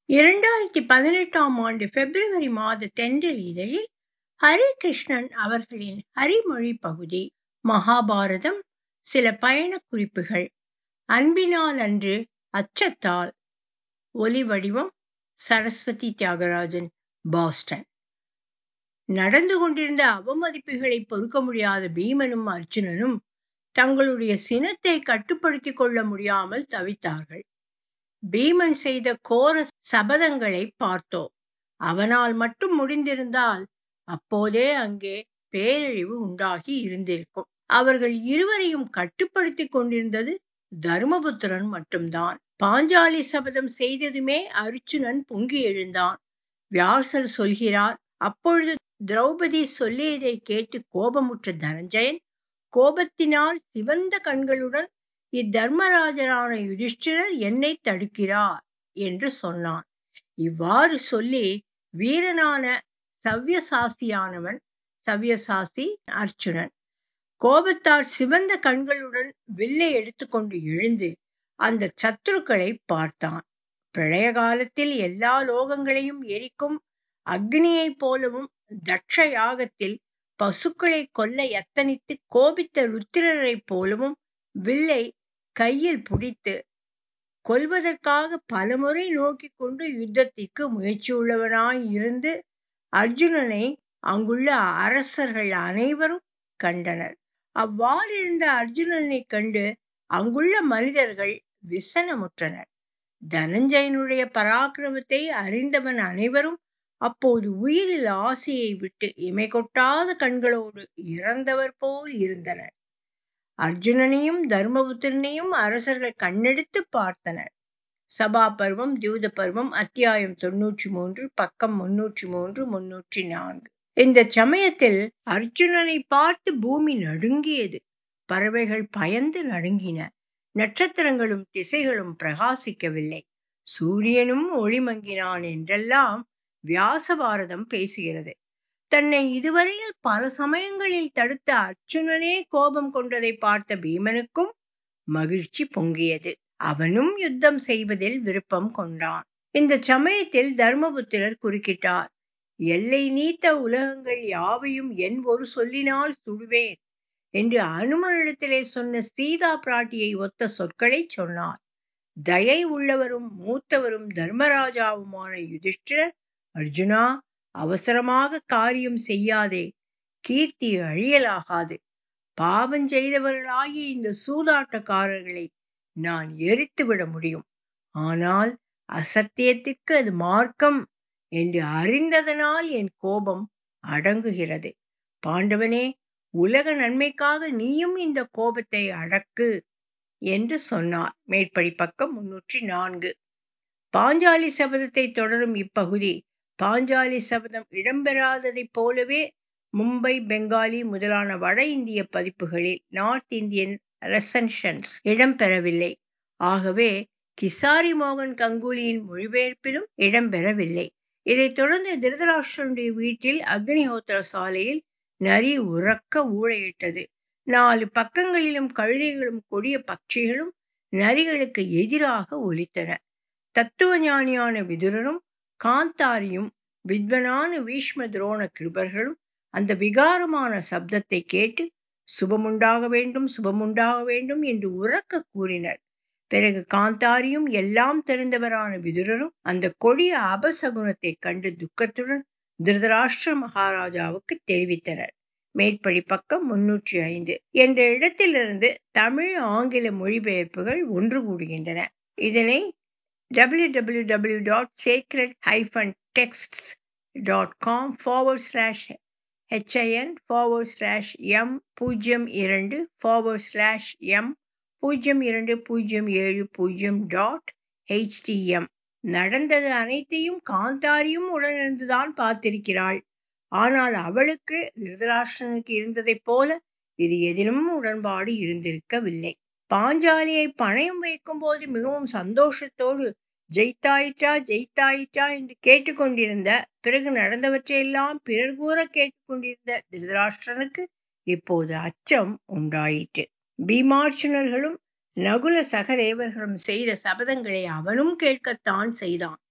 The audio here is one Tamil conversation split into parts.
இரண்டாயிரத்தி பதினெட்டாம் ஆண்டு பிப்ரவரி மாத தென்றல் இதழில் ஹரிகிருஷ்ணன் அவர்களின் ஹரிமொழி பகுதி மகாபாரதம் சில பயணக் குறிப்புகள் அன்பினால் அன்று அச்சத்தால் ஒலி வடிவம் சரஸ்வதி தியாகராஜன் பாஸ்டன் நடந்து கொண்டிருந்த அவமதிப்புகளை பொறுக்க முடியாத பீமனும் அர்ஜுனனும் தங்களுடைய சினத்தை கட்டுப்படுத்திக் கொள்ள முடியாமல் தவித்தார்கள் பீமன் செய்த கோர சபதங்களை பார்த்தோம் அவனால் மட்டும் முடிந்திருந்தால் அப்போதே அங்கே பேரழிவு உண்டாகி இருந்திருக்கும் அவர்கள் இருவரையும் கட்டுப்படுத்திக் கொண்டிருந்தது தர்மபுத்திரன் மட்டும்தான் பாஞ்சாலி சபதம் செய்ததுமே அர்ச்சுனன் பொங்கி எழுந்தான் வியாசர் சொல்கிறார் அப்பொழுது திரௌபதி சொல்லியதை கேட்டு கோபமுற்ற தனஞ்சயன் கோபத்தினால் சிவந்த கண்களுடன் இத்தர்மராஜரான யுதிஷ்டிரர் என்னை தடுக்கிறார் என்று சொன்னான் இவ்வாறு சொல்லி வீரனான சவ்யசாசியானவன் சவ்யசாசி அர்ச்சுனன் கோபத்தால் சிவந்த கண்களுடன் வில்லை எடுத்துக்கொண்டு எழுந்து அந்த சத்துருக்களை பார்த்தான் பிரளய காலத்தில் எல்லா லோகங்களையும் எரிக்கும் அக்னியைப் போலவும் தட்ச யாகத்தில் பசுக்களை கொல்ல எத்தனித்து கோபித்த ருத்திரரைப் போலவும் வில்லை கையில் பிடித்து கொல்வதற்காக பலமுறை நோக்கி கொண்டு யுத்தத்திற்கு முயற்சியுள்ளவனாய் இருந்து அர்ஜுனனை அங்குள்ள அரசர்கள் அனைவரும் கண்டனர் அவ்வாறிருந்த அர்ஜுனனை கண்டு அங்குள்ள மனிதர்கள் விசனமுற்றனர் தனஞ்சயனுடைய பராக்கிரமத்தை அறிந்தவன் அனைவரும் அப்போது உயிரில் ஆசையை விட்டு இமை கொட்டாத கண்களோடு இறந்தவர் போல் இருந்தனர் அர்ஜுனனையும் தர்மபுத்திரனையும் அரசர்கள் கண்ணெடுத்து பார்த்தனர் சபா பருவம் தியூத பருவம் அத்தியாயம் தொன்னூற்றி மூன்று பக்கம் முன்னூற்றி மூன்று முன்னூற்றி நான்கு இந்த சமயத்தில் அர்ஜுனனை பார்த்து பூமி நடுங்கியது பறவைகள் பயந்து நடுங்கின நட்சத்திரங்களும் திசைகளும் பிரகாசிக்கவில்லை சூரியனும் ஒளிமங்கினான் என்றெல்லாம் வியாச பாரதம் பேசுகிறது தன்னை இதுவரையில் பல சமயங்களில் தடுத்த அர்ச்சுனனே கோபம் கொண்டதை பார்த்த பீமனுக்கும் மகிழ்ச்சி பொங்கியது அவனும் யுத்தம் செய்வதில் விருப்பம் கொண்டான் இந்த சமயத்தில் தர்மபுத்திரர் குறுக்கிட்டார் எல்லை நீத்த உலகங்கள் யாவையும் என் ஒரு சொல்லினால் சுடுவேன் என்று அனுமனிடத்திலே சொன்ன சீதா பிராட்டியை ஒத்த சொற்களை சொன்னார் தயை உள்ளவரும் மூத்தவரும் தர்மராஜாவுமான யுதிஷ்டிரர் அர்ஜுனா அவசரமாக காரியம் செய்யாதே கீர்த்தி அழியலாகாது பாவம் செய்தவர்களாகிய இந்த சூதாட்டக்காரர்களை நான் எரித்து விட முடியும் ஆனால் அசத்தியத்துக்கு அது மார்க்கம் என்று அறிந்ததனால் என் கோபம் அடங்குகிறது பாண்டவனே உலக நன்மைக்காக நீயும் இந்த கோபத்தை அடக்கு என்று சொன்னார் மேற்படி பக்கம் முன்னூற்றி நான்கு பாஞ்சாலி சபதத்தை தொடரும் இப்பகுதி பாஞ்சாலி சபதம் இடம்பெறாததைப் போலவே மும்பை பெங்காலி முதலான வட இந்திய பதிப்புகளில் நார்த் இந்தியன் ரெசன்ஷன்ஸ் இடம்பெறவில்லை ஆகவே கிசாரி மோகன் கங்குலியின் மொழிபெயர்ப்பிலும் இடம்பெறவில்லை இதைத் தொடர்ந்து திருதராஷ்டிரனுடைய வீட்டில் அக்னிஹோத்திர சாலையில் நரி உறக்க ஊழையிட்டது நாலு பக்கங்களிலும் கழுதைகளும் கொடிய பட்சிகளும் நரிகளுக்கு எதிராக ஒலித்தன தத்துவ ஞானியான விதுரரும் காந்தாரியும் வித்வனான பீஷ்ம துரோண கிருபர்களும் அந்த விகாரமான சப்தத்தை கேட்டு சுபமுண்டாக வேண்டும் சுபமுண்டாக வேண்டும் என்று உறக்க கூறினர் பிறகு காந்தாரியும் எல்லாம் தெரிந்தவரான விதுரரும் அந்த கொடிய அபசகுனத்தை கண்டு துக்கத்துடன் திருதராஷ்டிர மகாராஜாவுக்கு தெரிவித்தனர் மேற்படி பக்கம் முன்னூற்றி ஐந்து என்ற இடத்திலிருந்து தமிழ் ஆங்கில மொழிபெயர்ப்புகள் ஒன்று கூடுகின்றன இதனை W W W dot sacred hyphen texts dot com forward slash H I N forward slash M பூஜ்ஜியம் இரண்டு ஃபார்வர்ட் ஸ்லாஷ் எம் பூஜ்ஜியம் இரண்டு பூஜ்ஜியம் ஏழு பூஜ்ஜியம் டாட் ஹெச்டிஎம் நடந்தது அனைத்தையும் காந்தாரியும் உடனிருந்துதான் பார்த்திருக்கிறாள் ஆனால் அவளுக்கு திருதராஷ்டிரனுக்கு இருந்ததைப் போல இது எதிலும் உடன்பாடு இருந்திருக்கவில்லை பாஞ்சாலியை பணயம் வைக்கும் போது மிகவும் சந்தோஷத்தோடு ஜெயித்தாயிற்றா ஜெயித்தாயிற்றா என்று கேட்டுக்கொண்டிருந்த பிறகு நடந்தவற்றையெல்லாம் பிறர் கூற கேட்டுக்கொண்டிருந்த திருதராஷ்டிரனுக்கு இப்போது அச்சம் உண்டாயிற்று பீமார்ச்சுனர்களும் நகுல சகதேவர்களும் செய்த சபதங்களை அவனும் கேட்கத்தான் செய்தான்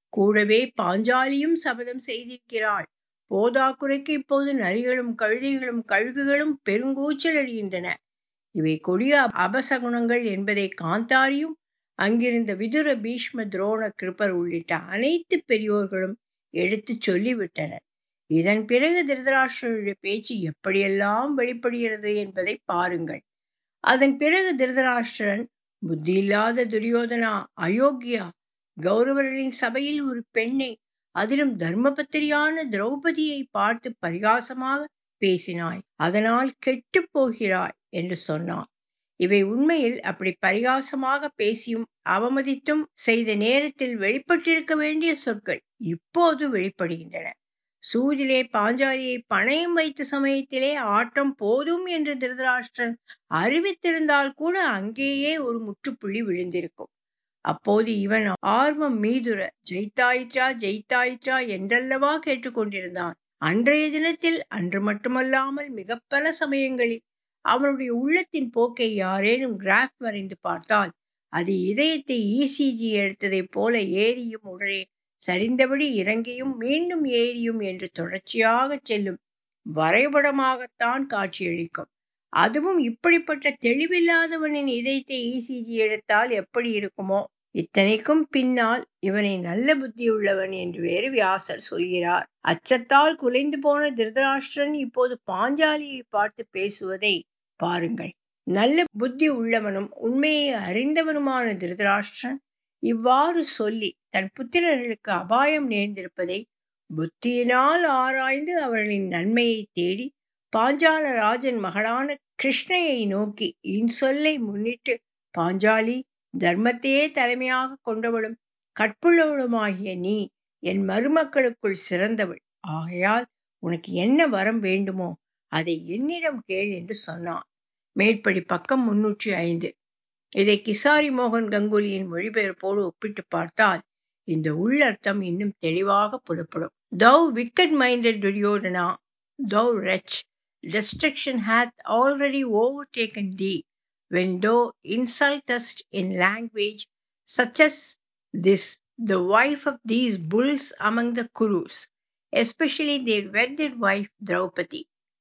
கூடவே பாஞ்சாலியும் சபதம் செய்திருக்கிறாள் போதாக்குறைக்கு இப்போது நரிகளும் கழுதைகளும் கழுகுகளும் பெருங்கூச்சல் அடிகின்றன இவை கொடிய அபசகுணங்கள் என்பதை காந்தாரியும் அங்கிருந்த விதுர பீஷ்ம துரோண கிருப்பர் உள்ளிட்ட அனைத்து பெரியோர்களும் எடுத்துச் சொல்லிவிட்டனர் இதன் பிறகு திருதராஷ்டிரனுடைய பேச்சு எப்படியெல்லாம் வெளிப்படுகிறது என்பதை பாருங்கள் அதன் பிறகு திருதராஷ்டிரன் புத்தியில்லாத துரியோதனா அயோக்கியா கௌரவர்களின் சபையில் ஒரு பெண்ணை அதிலும் தர்மபத்திரியான திரௌபதியை பார்த்து பரிகாசமாக பேசினாய் அதனால் கெட்டு போகிறாய் என்று சொன்னான் இவை உண்மையில் அப்படி பரிகாசமாக பேசியும் அவமதித்தும் செய்த நேரத்தில் வெளிப்பட்டிருக்க வேண்டிய சொற்கள் இப்போது வெளிப்படுகின்றன சூதிலே பாஞ்சாலியை பணயம் வைத்த சமயத்திலே ஆட்டம் போதும் என்று திருதராஷ்டிரன் அறிவித்திருந்தால் கூட அங்கேயே ஒரு முற்றுப்புள்ளி விழுந்திருக்கும் அப்போது இவன் ஆர்வம் மீதுர ஜெயித்தாயிற்றா ஜெயித்தாயிற்றா என்றல்லவா கேட்டுக்கொண்டிருந்தான் அன்றைய தினத்தில் அன்று மட்டுமல்லாமல் மிக பல சமயங்களில் அவனுடைய உள்ளத்தின் போக்கை யாரேனும் கிராஃப் வரைந்து பார்த்தால் அது இதயத்தை இசிஜி எடுத்ததைப் போல ஏறியும் உடனே சரிந்தபடி இறங்கியும் மீண்டும் ஏறியும் என்று தொடர்ச்சியாக செல்லும் வரைபடமாகத்தான் காட்சியளிக்கும் அதுவும் இப்படிப்பட்ட தெளிவில்லாதவனின் இதயத்தை இசிஜி எடுத்தால் எப்படி இருக்குமோ இத்தனைக்கும் பின்னால் இவனை நல்ல புத்தியுள்ளவன் என்று வேறு வியாசர் சொல்கிறார் அச்சத்தால் குலைந்து போன திருதராஷ்டிரன் இப்போது பாஞ்சாலியை பார்த்து பேசுவதை பாருங்கள் நல்ல புத்தி உள்ளவனும் உண்மையை அறிந்தவனுமான திருதராஷ்டிரன் இவ்வாறு சொல்லி தன் புத்திரர்களுக்கு அபாயம் நேர்ந்திருப்பதை புத்தியினால் ஆராய்ந்து அவர்களின் நன்மையை தேடி பாஞ்சால ராஜன் மகளான கிருஷ்ணையை நோக்கி இன்சொல்லை முன்னிட்டு பாஞ்சாலி தர்மத்தையே தலைமையாக கொண்டவளும் கற்புள்ளவளுமாகிய நீ என் மருமக்களுக்குள் சிறந்தவள் ஆகையால் உனக்கு என்ன வரம் வேண்டுமோ அதை என்னிடம் கேள் என்று சொன்னான் மேற்படி பக்கம் முன்னூற்றி ஐந்து இதை கிசாரி மோகன் கங்குலியின் மொழிபெயர்ப்போடு ஒப்பிட்டு பார்த்தால் இந்த உள்ளர்த்தம் இன்னும் தெளிவாக புலப்படும் thou wicked minded Duryodhana thou wretch destruction hath already overtaken thee when thou insultest in language such as this the wife of these bulls among the Kurus, especially their wedded wife Draupadi.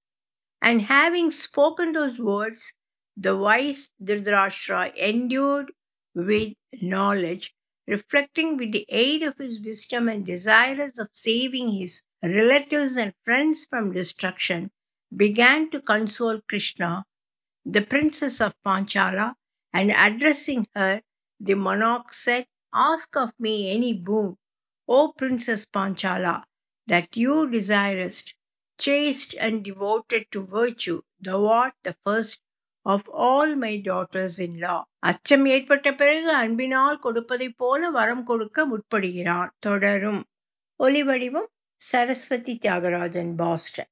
And having spoken those words, the wise Dhritarashtra endued with knowledge, reflecting with the aid of his wisdom and desirous of saving his relatives and friends from destruction, began to console Krishna, the princess of Panchala, and addressing her, the monarch said, Ask of me any boon, O Princess Panchala, that you desirest. Chaste and devoted to virtue, thou art the first of all my daughters-in-law. அச்சம் ஏற்பட்ட பிறகு அன்பினால் கொடுப்பதைப் போல வரம் கொடுக்க முற்படுகிறான் தொடரும் ஒலிவடிவம் சரஸ்வதி தியாகராஜன் பாஸ்டன்